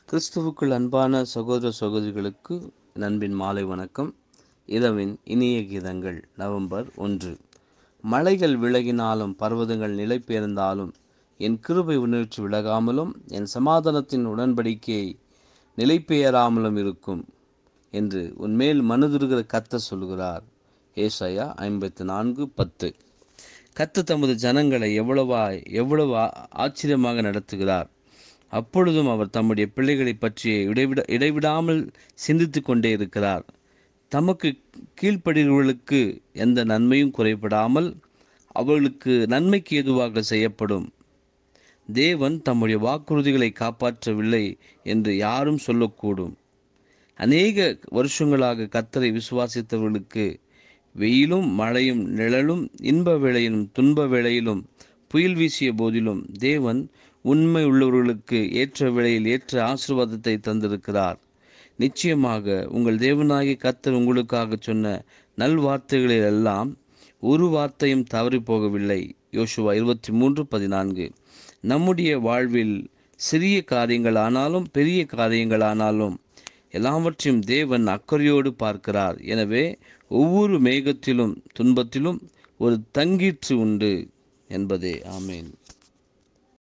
கிறிஸ்துவுக்குள் அன்பான சகோதர சகோதரிகளுக்கு நண்பின் மாலை வணக்கம் இரவின் இனிய கீதங்கள் நவம்பர் ஒன்று மலைகள் விலகினாலும் பர்வதங்கள் நிலை பெயர்ந்தாலும் என் கிருபை உணர்ச்சி விலகாமலும் என் சமாதானத்தின் உடன்படிக்கையை நிலை பெயராமலும் இருக்கும் என்று உன்மேல் மனதுருகிற கத்த சொல்கிறார் ஏசாயா ஐம்பத்தி நான்கு பத்து கத்த தமது ஜனங்களை எவ்வளவா எவ்வளவு ஆ- ஆச்சரியமாக நடத்துகிறார் அப்பொழுதும் அவர் தம்முடைய பிள்ளைகளை பற்றி இடைவிட இடைவிடாமல் சிந்தித்து கொண்டே இருக்கிறார் தமக்கு கீழ்ப்படுகிறவர்களுக்கு எந்த நன்மையும் குறைபடாமல் அவர்களுக்கு நன்மைக்கு ஏதுவாக செய்யப்படும் தேவன் தம்முடைய வாக்குறுதிகளை காப்பாற்றவில்லை என்று யாரும் சொல்லக்கூடும் அநேக வருஷங்களாக கத்தரை விசுவாசித்தவர்களுக்கு வெயிலும் மழையும் நிழலும் இன்ப வேளையிலும் துன்ப வேளையிலும் புயல் வீசிய போதிலும் தேவன் உண்மை உள்ளவர்களுக்கு ஏற்ற வேளையில் ஏற்ற ஆசீர்வாதத்தை தந்திருக்கிறார் நிச்சயமாக உங்கள் தேவனாகிய கத்தர் உங்களுக்காக சொன்ன நல்வார்த்தைகளில் எல்லாம் ஒரு வார்த்தையும் தவறி போகவில்லை யோசுவா இருபத்தி மூன்று பதினான்கு நம்முடைய வாழ்வில் சிறிய காரியங்களானாலும் பெரிய காரியங்களானாலும் எல்லாவற்றையும் தேவன் அக்கறையோடு பார்க்கிறார் எனவே ஒவ்வொரு மேகத்திலும் துன்பத்திலும் ஒரு தங்கீற்று உண்டு என்பதே ஆமேன்